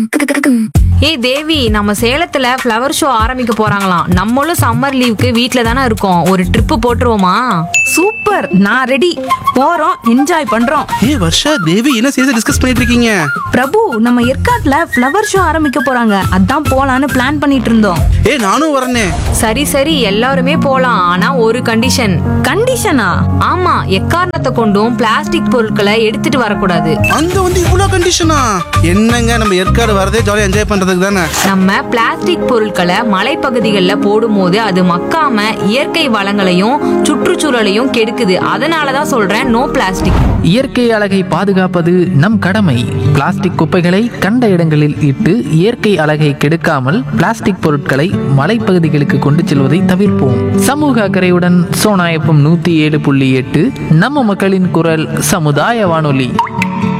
ஏய் தேவி நம்ம சேலத்துல ஃப்ளவர் ஷோ ஆரம்பிக்க போறாங்களாம் நம்மளும் சம்மர் லீவுக்கு வீட்ல தானே இருக்கோம் ஒரு ட்ரிப் போட்டுருவோமா சூப்பர் நான் ரெடி போறோம் என்ஜாய் பண்றோம் ஏ வர்ஷா தேவி என்ன சீரியஸா டிஸ்கஸ் பண்ணிட்டு இருக்கீங்க பிரபு நம்ம ஏற்காட்ல ஃப்ளவர் ஷோ ஆரம்பிக்க போறாங்க அதான் போலான்னு பிளான் பண்ணிட்டு இருந்தோம் ஏ நானும் வரனே சரி சரி எல்லாருமே போலாம் ஆனா ஒரு கண்டிஷன் கண்டிஷனா ஆமா எக்காரணத்தை கொண்டும் பிளாஸ்டிக் பொருட்களை எடுத்துட்டு வரக்கூடாது அங்க வந்து இவ்வளவு கண்டிஷனா என்னங்க நம்ம ஏற்காடு வரதே ஜாலியா என்ஜாய் பண்றதுக்கு தானே நம்ம பிளாஸ்டிக் பொருட்களை மலைப்பகுதிகளில் போடும்போது அது மக்காம இயற்கை வளங்களையும் சுற்றுச்சூழலையும் கெடுக்குது அதனால தான் சொல்றேன் நோ பிளாஸ்டிக் இயற்கை அழகை பாதுகாப்பது நம் கடமை பிளாஸ்டிக் குப்பைகளை கண்ட இடங்களில் இட்டு இயற்கை அழகை கெடுக்காமல் பிளாஸ்டிக் பொருட்களை மலைப்பகுதிகளுக்கு கொண்டு செல்வதை தவிர்ப்போம் சமூக அக்கறையுடன் சோனாயப்பம் நூத்தி ஏழு புள்ளி எட்டு நம்ம மக்களின் குரல் சமுதாய வானொலி